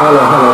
Hello hello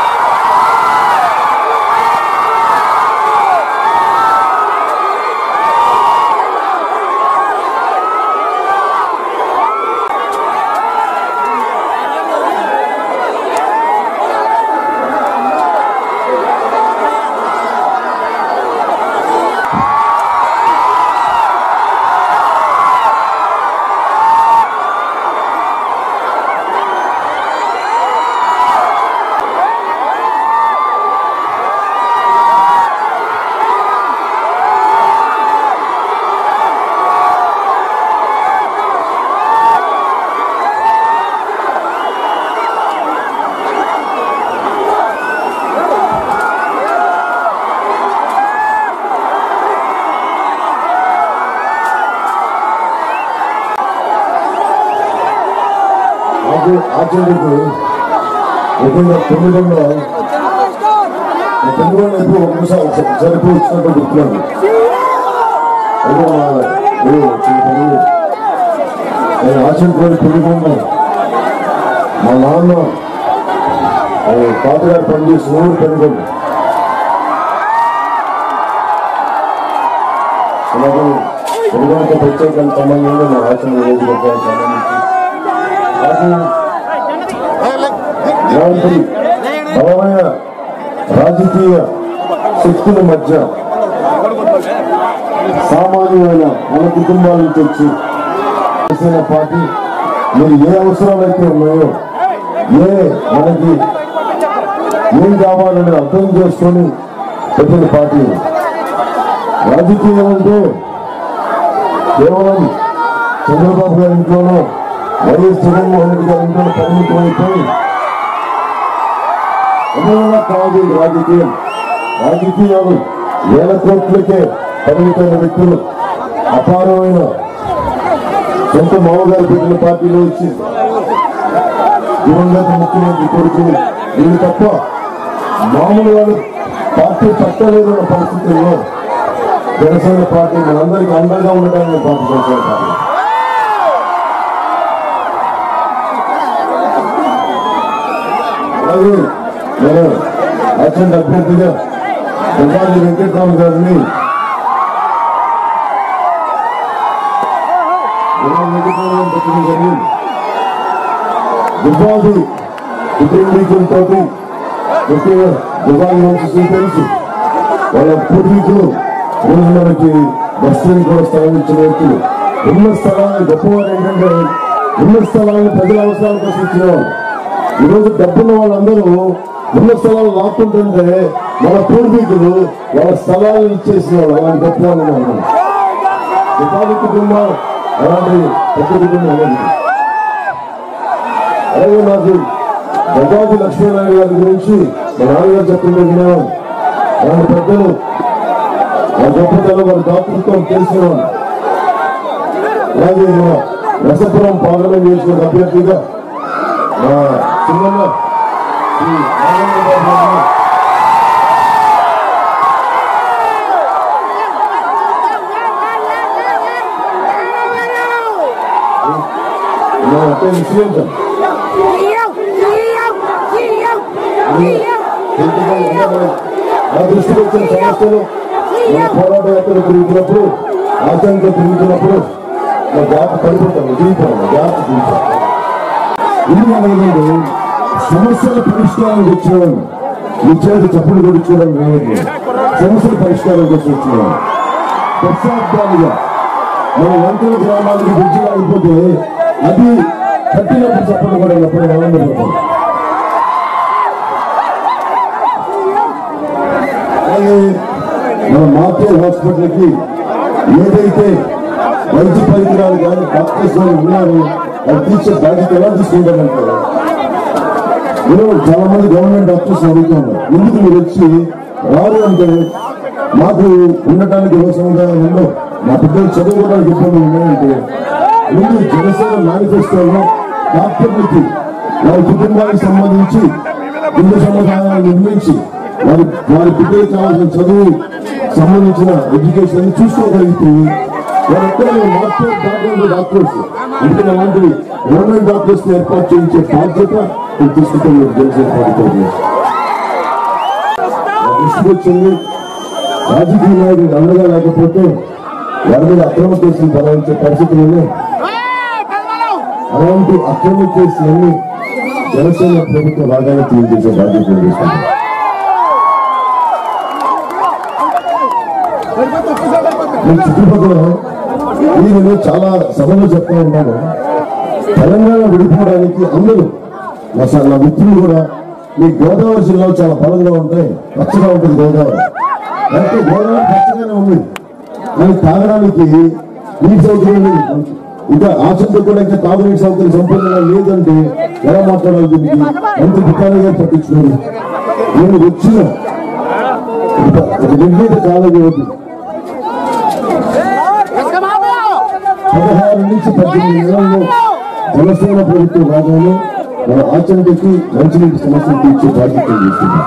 ఆచ ఆచరణకు ముఖ్యంగా తొమ్మిదిలో తొమ్మిదిలో ఎప్పుడు ఒకసారి సరిపోయి ఇచ్చినట్టు గుర్తున్నాను ఏదో మా- ఏదో చిన్న పని. నేను ఆచరణకు తొమ్మిదిలో మా నాన్న ఆయన తాతగారు పనిచేసిన ఊరు పెనుగొండ అలాగే పెనుగొండతో ప్రత్యేకంగా సంబంధంలో నా ఆచరణ నియోజకవర్గానికి సంబంధించి ఇలాంటి బలమైన రాజకీయ శక్తుల మధ్య సామాన్యమైన మన కుటుంబాల నుంచి వచ్చి చేసిన పార్టీ మీరు ఏ అవసరాలైతే ఉన్నాయో ఏ మనకి ఏం కావాలని అర్థం చేసుకొని పెట్టిన పార్టీ రాజకీయం అంటే కేవలం చంద్రబాబు గారి ఇంట్లోనో వైఎస్ జగన్మోహన్ రెడ్డి గారి ఇంట్లో పరిమితం అయిపోయి ఏమైనా కాదు ఈ రాజకీయం రాజకీయాలు వేల కోట్లకే పరిమితమైన వ్యక్తులు అపారమైన సొంత మామగారు పెట్టిన పార్టీలో వచ్చి దివంగత ముఖ్యమంత్రి కొడుకుని వీళ్ళు తప్ప మామూలు వాళ్ళు పార్టీ పట్టలేదన్న పరిస్థితుల్లో జనసేన పార్టీ మనందరికీ అండగా ఉండడానికి పార్టీ జనసేన పార్టీ అలాగే నేను అత్యంత అభ్యర్థిగా దుబ్బాలి వెంకటరామ గారిని వెంకటరామ పెట్టడం జరిగింది దుబ్బాలి కుటుంబీకులతో ముఖ్యంగా దుబాయ్ నుంచి స్వీకరించి వాళ్ళ పూర్వీకులు రోజు మనకి బస్సుని కూడా స్థలం ఇచ్చిన వ్యక్తులు ఉన్న స్థలాన్ని గొప్పవారు ఏంటంటే ఉన్న స్థలాన్ని ప్రజల అవసరాల కోసం ఇచ్చినవారు ఈరోజు డబ్బున్న వాళ్ళందరూ ఉన్న స్థలాలు లాక్కుంటుంటే మన పూర్వీకులు వాళ్ళ స్థలాలను ఇచ్చేసిన వాళ్ళు అలాంటి గొప్ప వాళ్ళు ఉన్నారు ఉపాధి కుటుంబం అలాంటి పెద్ద కుటుంబం అనేది అలాగే నాకు గజాది లక్ష్మీనారాయణ గారి గురించి మా నాన్నగారు చెప్పింది విన్నాను అలాంటి పెద్దలు ఆ గొప్పతనం వారి దాతృత్వం తెలిసిన వాళ్ళు అలాగే మన రసపురం పార్లమెంట్ నియోజకవర్గ అభ్యర్థిగా మా చిన్నమ్మ శ్రీ నారాయణ బాబు గారిని నా అంటే విశ్లేషం ఆ దృష్టికి వచ్చిన సమస్యలు మన పోరాట యాత్ర తిరుగుతున్నప్పుడు ఆచరణ తిరుగుతున్నప్పుడు నా జాతి పడిపోతాను దిగిపోతాను జాతి దిగిపోతాను ఇది అనేది సమస్యల పరిష్కారం వచ్చినాను ఈ చేతి చప్పుడు కొడుకోవడం లేదు సమస్యల పరిష్కారం కోసం వచ్చినాను దశాబ్దాలుగా మన వంటల గ్రామానికి బ్రిడ్జి ఆగిపోతే అది కట్టినప్పుడు చప్పట్లు కూడా ఎప్పుడు ఆనందపడతాం అలాగే మన మాకే హాస్పిటల్కి ఏదైతే వైద్య పరికరాలు కానీ డాక్టర్స్ కానీ ఉన్నారో అది తీర్చే బాధ్యత ఎలా తీసుకుంటారంటారు ఈరోజు చాలా మంది గవర్నమెంట్ డాక్టర్స్ అడుగుతున్నారు ఎందుకు మీరు వచ్చి రారు అంటే మాకు ఉండటానికి అవసరంగా ఉందో మా పిల్లలు చదువుకోవడానికి ఇబ్బంది ఉన్నాయంటే ముందు జనసేన మేనిఫెస్టోలో డాక్టర్లకి వారి కుటుంబానికి సంబంధించి గుండె సమాధానాలు నిర్మించి వారి వారి బిడ్డలకు కావాల్సిన చదువు సంబంధించిన ఎడ్యుకేషన్ చూసుకోగలిగితే వాళ్ళెక్కడ మాస్టర్ బ్యాక్గ్రౌండ్ డాక్టర్స్ అంటే అలాంటి గవర్నమెంట్ డాక్టర్స్ ఏర్పాటు చేయించే బాధ్యత నేను తీసుకుంటాను జనసేన పార్టీ దృష్టికి వచ్చింది రాజకీయ నాయకుడు అండగా లేకపోతే వారి మీద అక్రమ కేసులు బలాయించే పరిస్థితులు ఉన్నాయి అలాంటి అక్రమ కేసులన్నీ జనసేన ప్రభుత్వం రాగానే తీర్చేసే బాధ్యత నేను తీసుకుంటాను నేను చుట్టుపక్కల నేను చాలా సభలో చెప్తా ఉన్నాను తెలంగాణ విడిపోవడానికి అందరూ నా సార్ నా మిత్రులు కూడా మీ గోదావరి జిల్లాలో చాలా బలంగా ఉంటాయి పచ్చగా ఉంటుంది గోదావరి అంటే గోదావరి పచ్చగానే ఉంది కానీ తాగడానికి నీటి సౌకర్యం లేదు ఇంకా ఆచరణ కూడా ఇంకా తాగునీటి సౌకర్యం సంపూర్ణంగా లేదంటే ఎలా మాట్లాడాలి దీనికి ఎంత దుకాణంగా పట్టించుకోరు నేను వచ్చిన ఒక నిర్ణీత కాలం వ్యవధి పదహారు నుంచి పద్దెనిమిది నెలల్లో జనసేన ప్రభుత్వం రాగానే మన ఆచరణకి మంచినీటి సమస్యలు తీర్చే బాధ్యత తీసుకున్నాం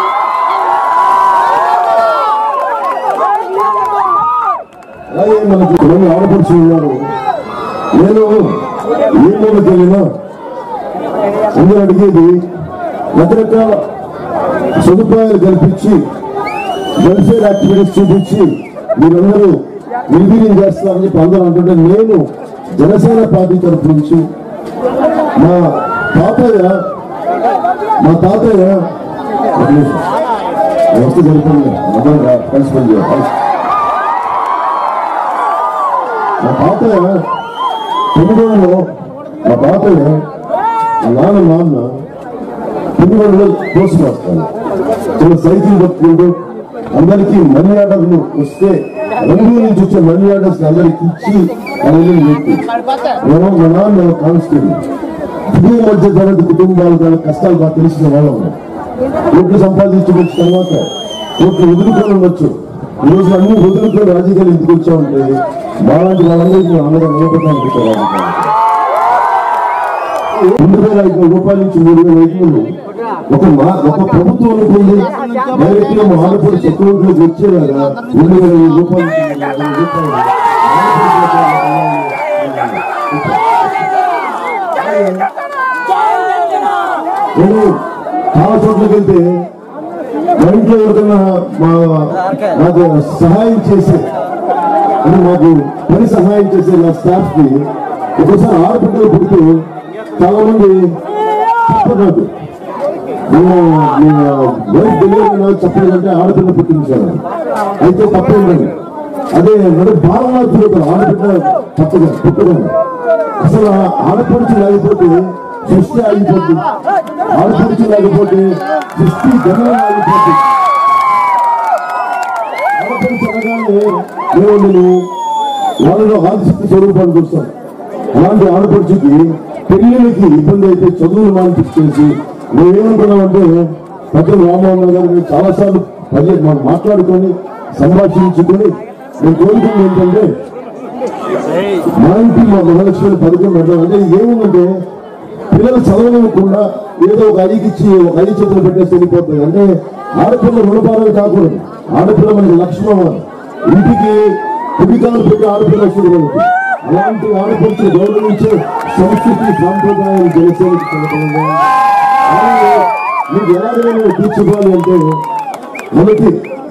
అలాగే మనకి రెండు ఆడపడుచు ఉన్నారు నేను ఏ మూలకి వెళ్ళినా అందరూ అడిగేది రకరకాల సదుపాయాలు కల్పించి వెల్ఫేర్ యాక్టివిటీస్ చూపించి మీరందరూ నిర్వీర్యం చేస్తారని చెప్పి అందరూ అంటుంటే నేను జనసేన పార్టీ తరఫు నుంచి మా తాతయ్య మా తాతయ్య ఒక నిమిషం. వస్తే సరిపోయింది మొదలు రా, కలిసి పని చేయాలి. కలిసి. మా తాతయ్య పెనుగోడలో మా తాతయ్య మా నాన్న నాన్న పెనుగోడలో పోస్ట్ మాస్తాను చిన్న సైకిల్ పట్టుకుంటూ అందరికీ మనీ ఆర్డర్లు వస్తే రెండు నుంచి వచ్చే మనీ ఆర్డర్స్ అందరికి ఇచ్చి అనేది వ్యక్తి నేను మా నాన్న కాన్స్టేబుల్ దిగువ మధ్య తరగతి కుటుంబాలు వాళ్ళ కష్టాలు బాగా తెలిసిన వాళ్ళం కోట్లు సంపాదించవచ్చు తర్వాత కోట్లు వదులుకొని ఉండొచ్చు ఈ రోజు అన్ని వదులుకొని రాజకీయాలు ఎందుకు వచ్చామంటే మాలాంటి వాళ్ళందరికీ మేము అందరం నిలబడడానికి వచ్చారు రెండు వేల ఐదు వందల రూపాయల నుంచి మూడు వేల ఐదు వందలు ఒక మా- ఒక ప్రభుత్వం అనుకుంది డైరెక్ట్ గా మా ఆడపడి సెక్యూరిటీలోకి వచ్చేలాగా రెండు వేల ఐదు రూపాయల నుంచి మూడు వేల ఐదు రూపాయలు నేను చాలా చోట్లకి వెళ్తే మా ఇంట్లో ఎవరికైనా మా నాకు సహాయం చేసే అంటే మాకు పని సహాయం చేసే నా స్టాఫ్ కి ఒకసారి ఆడపిల్లలు పుడితే చాలా మంది చెప్పలేదు నేను వైఫ్ డెలివరీ నాకు చెప్పలేదంటే ఆడపిల్ల పుట్టించారు అయితే తప్పేంటండి అదే నడు బాగా పుడతారు ఆడపిల్ల తప్పగా పుట్టడం అసలు ఆ ఆడపడుచు లేకపోతే సృష్టి ఆగిపోతుంది ఆడపడుచు లేకపోతే సృష్టి గమనం ఆగిపోతుంది ఆడపడుచు అనగానే నేను నేను వాళ్ళలో ఆదిశక్తి స్వరూపాన్ని చూస్తాను అలాంటి ఆడపడుచుకి పెళ్లిళ్ళకి ఇబ్బంది అయితే చదువులు మానిపించేసి మేమేమనుకున్నామంటే పెద్దలు రామమోహన్ గారు మేము చాలాసార్లు పర్లేదు మనం మాట్లాడుకొని సంభాషించుకొని నేను కోరుకుంది ఏంటంటే మా ఇంటి మా మహాలక్ష్మి పథకం పెట్టడం అంటే ఏముందంటే పిల్లలు చదవనివ్వకుండా ఏదో ఒక ఐకి ఇచ్చి ఒక ఐదు చేతులు పెట్టేసి వెళ్ళిపోతుంది అంటే ఆడపిల్ల రుణపాలన కాకూడదు ఆడపిల్ల మనకి లక్ష్మణ ఇంటికి కుడికాలు పెట్టి ఆడపిల్ల లక్ష్మి మనకి అలాంటి ఆడపడుచు గౌరవించే సంస్కృతి సాంప్రదాయాలు జనసేనకి కలపడంగా అలాగే మీకు ఎలాగైనా తీర్చుకోవాలి అంటే మనకి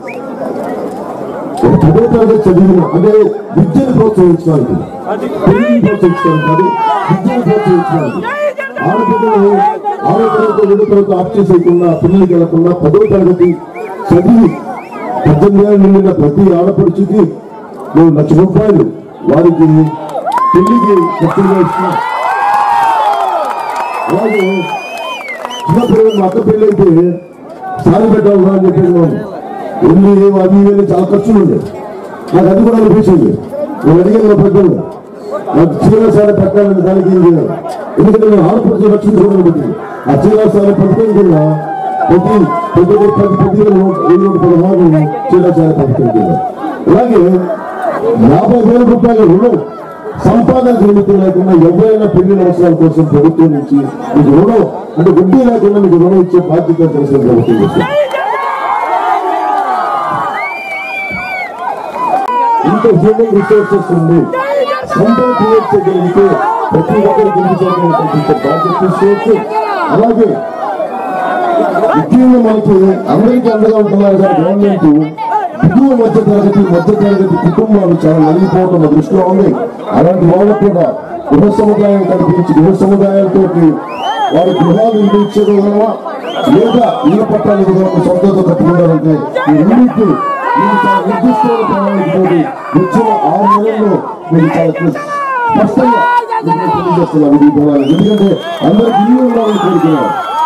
ఒక పదో తరగతి చదివిన అంటే విద్యను ప్రోత్సహించడానికి పెళ్లిని ప్రోత్సహించడానికి కాదు విద్యను ప్రోత్సహించడానికి ఆడపిల్లలు ఆరో తరగతి ఏడో తరగతి ఆఫ్ చేసేయకుండా పిల్లలకి వెళ్లకుండా పదో తరగతి చదివి పద్దెనిమిది ఏళ్ళు నిండిన ప్రతి ఆడపడుచుకి మేము లక్ష రూపాయలు వారికి పెళ్లికి ఖర్చుగా ఇస్తున్నాం అలాగే చిన్నప్పుడు మా అక్క పెళ్లి అయితే సారి పెట్టాలి అని చెప్పేసి ఎన్ని అవి ఇవన్నీ చాలా ఖర్చులు ఉండే నాకు అది కూడా అనిపించింది నేను అడిగాను నా పెద్దలు నాకు చీర సారి పెట్టాలని దానికి ఏం చేయాలి ఎందుకంటే నేను ఆడపడుతు లక్ష్యం చూడడం పెట్టింది ఆ చీర సారి పథకం కింద ప్రతి ప్రతి ప్రతి ప్రతి వెయ్యి నూట పదహారు చీర సారి పథకం కింద అలాగే యాభై వేల రూపాయల రుణం సంపాదన నిమిత్తం లేకుండా ఎవరైనా పెళ్లి అవసరాల కోసం ప్రభుత్వం నుంచి మీకు రుణం అంటే వడ్డీ లేకుండా మీకు రుణం ఇచ్చే బాధ్యత తెలిసిన ప్రభుత్వం చేస్తుంది. సొంత హ్యూమన్ రిసోర్సెస్ ఉంది సంపద క్రియేట్ చేయగలిగితే ప్రతి ఒక్కరికి ఇండివిజువల్ కల్పించే బాధ్యత తీసుకోవచ్చు అలాగే ముఖ్యంగా మనకి అందరికీ అండగా ఉంటున్నారు కానీ గవర్నమెంట్ దిగువ మధ్య తరగతి మధ్య తరగతి కుటుంబాలు చాలా నలిగిపోవడం మా దృష్టిలో ఉంది అలాంటి వాళ్ళకు కూడా గృహ సముదాయం కల్పించి గృహ సముదాయాలతో వారి గృహాలు నిర్మించగలమా లేదా ఇళ్ల పట్టాలు ఇవ్వగలమా సొంతతో కట్టుకుంటారంటే ఈ రెండింటి మీరు చాలా నిర్దిష్టమైన ప్రణాళికతోటి వచ్చిన ఆరు నెలల్లో మీరు చాలా స్పష్టంగా మీకు తెలియజేస్తున్నాను ఈ ప్రణాళిక ఎందుకంటే అందరికి ఇల్లు ఉండాలని కోరుకున్నారు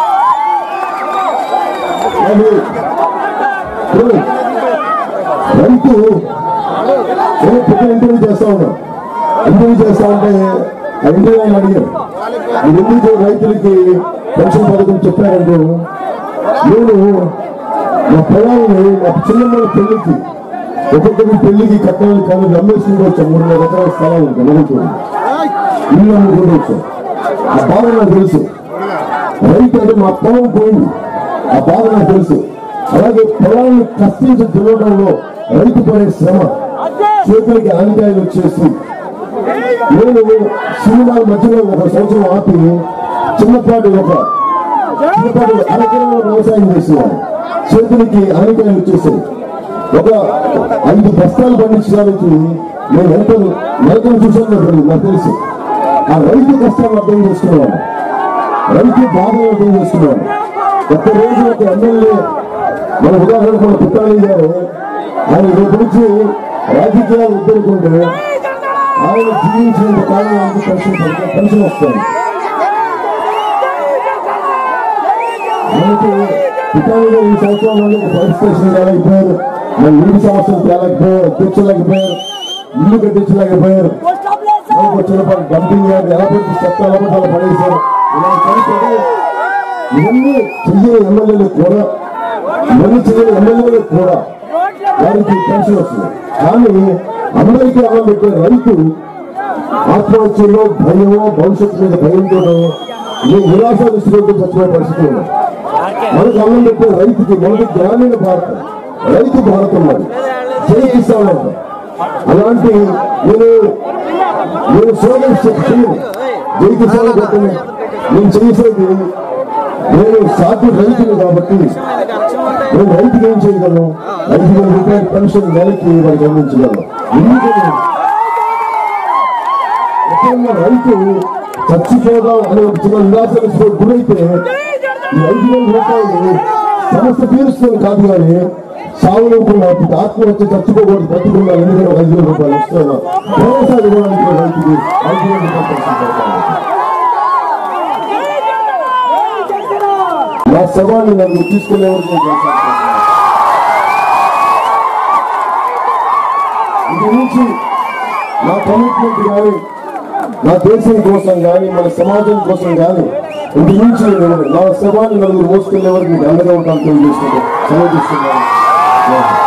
అది ఇప్పుడు రైతు ఏదో పెద్ద ఇంటర్వ్యూ చేస్తా ఉన్నాం ఇంటర్వ్యూ చేస్తా ఉంటే ఆ ఇంటర్వ్యూ ఆయన అడిగారు మీరు ఎందుకు రైతులకి పెన్షన్ పథకం చెప్పారంటే నేను మా పొలాన్ని మా చిన్నమ్మ పెళ్లికి ఒక్కొక్కరి పెళ్లికి కట్టాలి కానీ అమ్మేసుకుంటూ వచ్చాం మూడున్నర ఎకరాల స్థలం ఉంది నమ్ముతుంది ఇల్లు అమ్ముకుంటూ వచ్చాం ఆ బాధ నాకు తెలుసు రైతు అంటే మా పొలం పోయింది ఆ బాధ నాకు తెలుసు అలాగే పొలాన్ని కష్టించి దున్నడంలో రైతు పడే శ్రమ చేతులకి ఆనకాయలు వచ్చేసి నేను సినిమాల మధ్యలో ఒక సంవత్సరం ఆపి చిన్నపాటి ఒక చిన్నపాటి అరకిలో వ్యవసాయం చేసేవాడు చేతులకి ఆనకాయలు వచ్చేసాయి ఒక ఐదు బస్తాలు పండించడానికి నేను ఎంత నరకం చూసాను నాకు నాకు తెలుసు ఆ రైతు కష్టాన్ని అర్థం చేసుకునేవాడు రైతు బాధలు అర్థం చేసుకున్నాడు ఒక్క రోజు ఒక ఎమ్మెల్యే మన ఉదాహరణకు మన పుట్టాలి గారు ఆయన రేపు నుంచి రాజకీయాలు వద్దనుకుంటే ఆయన జీవించినంత కాలం ఆయనకి పెన్షన్ పడుతుంది, పెన్షన్ వస్తుంది మనకి పుట్టాలి గారు ఈ సంవత్సరంలో ఒక ఫైర్ స్టేషన్ తేలేకపోయారు మన నీటి సమస్యలు తేలేకపోయారు తీర్చలేకపోయారు ఇల్లు కట్టించలేకపోయారు మనకు వచ్చిన పని డంపింగ్ యార్డ్ ఎలా పెట్టి చెత్త ఎలా పెట్టి అలా పడేశారు ఇలాంటి పరిస్థితులు ఇవన్నీ చెయ్యని ఎమ్మెల్యేలు కూడా ఇవన్నీ చెయ్యని ఎమ్మెల్యేలు కూడా వారికి పెన్షన్ వస్తుంది కానీ అందరికీ అన్నం పెట్టే రైతు ఆత్మహత్యలో భయమో భవిష్యత్తు మీద భయంతో ఈ విలాసాలు ఇస్తున్నట్టు చచ్చిపోయే పరిస్థితి ఉంది మనకు అన్నం పెట్టే రైతుకి మనకి గ్రామీణ భారతం రైతు భారతం మరి జై కిసాన్ అంటాం అలాంటి నేను నేను సోదరు శక్తి జై కిసాన్ పెట్టిన నేను చేసేది నేను సాటి రైతులు కాబట్టి నేను రైతుకి ఏం చేయగలను ఐదు వేల రూపాయల పెన్షన్ నెలకి వారికి అందించగలను ఎందుకని ఎప్పుడన్నా రైతు చచ్చిపోదాం అనే ఒక చిన్న నిరాశకు గురైతే ఈ ఐదు వేల రూపాయలు సమస్య తీరుస్తుంది కాదు కానీ సాగులో కూడా ఆత్మహత్య చచ్చిపోకూడదు బతుకున్నా ఎందుకంటే ఒక ఐదు వేల రూపాయలు ఇస్తున్నా భరోసా ఇవ్వడానికి రైతుకి ఐదు వేల రూపాయలు పెన్షన్ పెడతాను. నా శవాన్ని నన్ను తీసుకునే వరకు నేను కొనసాగుతాను. ఇది నుంచి నా కమిట్మెంట్ కానీ నా దేశం కోసం కానీ మన సమాజం కోసం కానీ ఇంటి నుంచి నేను నా శవాన్ని నలుగురు మోసుకెళ్లే వరకు మీకు అండగా ఉంటాను తెలియజేసుకుంటాను సెలవు తీసుకున్నాను